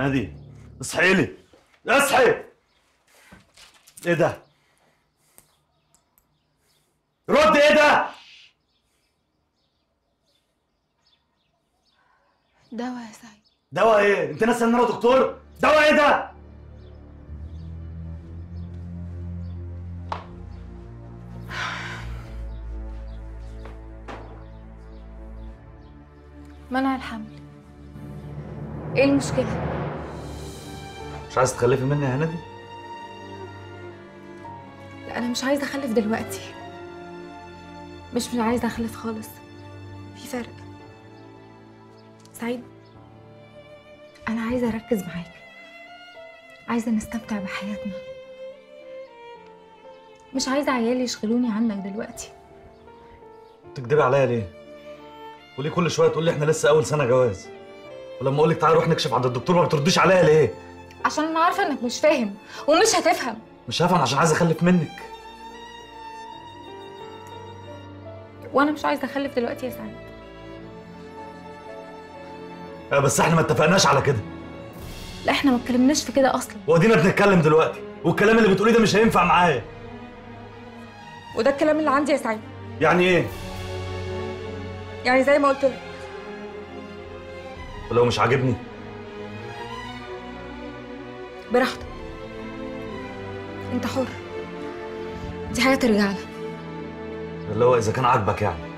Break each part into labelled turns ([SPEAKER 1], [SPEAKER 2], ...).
[SPEAKER 1] هنادي اصحي لي اصحي ايه ده رد ايه ده
[SPEAKER 2] دواء يا سعيد
[SPEAKER 1] دواء ايه انت ناسي ان انا دكتور دواء ايه ده
[SPEAKER 2] منع الحمل ايه المشكلة؟
[SPEAKER 1] مش عايز تخلفي مني يا هنادي
[SPEAKER 2] لا انا مش عايزة اخلف دلوقتي مش مش عايزة اخلف خالص في فرق سعيد انا عايزة اركز معاك عايزة نستمتع بحياتنا مش عايزة عيالي يشغلوني عنك دلوقتي
[SPEAKER 1] تكدبي عليا ليه وليه كل شويه تقول لي احنا لسه اول سنه جواز ولما اقول لك تعالى نروح نكشف عند الدكتور ما بترديش عليا ليه
[SPEAKER 2] عشان انا عارفة انك مش فاهم ومش هتفهم
[SPEAKER 1] مش هفهم عشان عايز اخلف منك
[SPEAKER 2] وانا مش عايزة اخلف دلوقتي يا سعيد
[SPEAKER 1] آه، بس احنا ما اتفقناش على كده
[SPEAKER 2] لا احنا ما اتكلمناش في كده اصلا
[SPEAKER 1] وادينا بنتكلم دلوقتي والكلام اللي بتقوليه ده مش هينفع معايا
[SPEAKER 2] وده الكلام اللي عندي يا سعيد
[SPEAKER 1] يعني ايه
[SPEAKER 2] يعني زي ما قلت لك
[SPEAKER 1] ولو مش عاجبني
[SPEAKER 2] براحتك انت حر دي حاجه ترجع لك
[SPEAKER 1] اللي هو اذا كان عاجبك يعني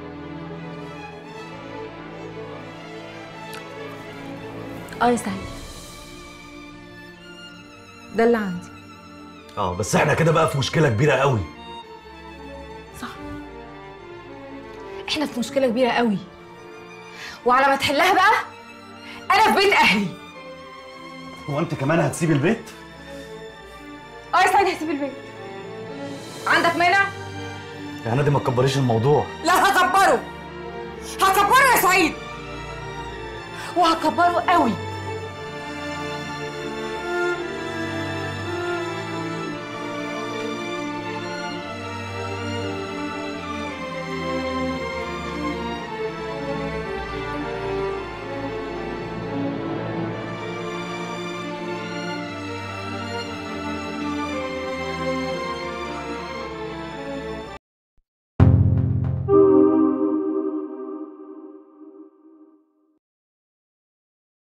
[SPEAKER 2] اه يا سعيد ده اللي عندي
[SPEAKER 1] اه بس احنا كده بقى في مشكله كبيره قوي
[SPEAKER 2] صح احنا في مشكله كبيره قوي وعلى ما تحلها بقى انا في بيت اهلي
[SPEAKER 1] هو انت كمان هتسيب البيت
[SPEAKER 2] اه يا سعيد هسيب البيت عندك مانع
[SPEAKER 1] يا هنادي ما تكبريش الموضوع
[SPEAKER 2] لا هكبره هكبره يا سعيد وهكبره قوي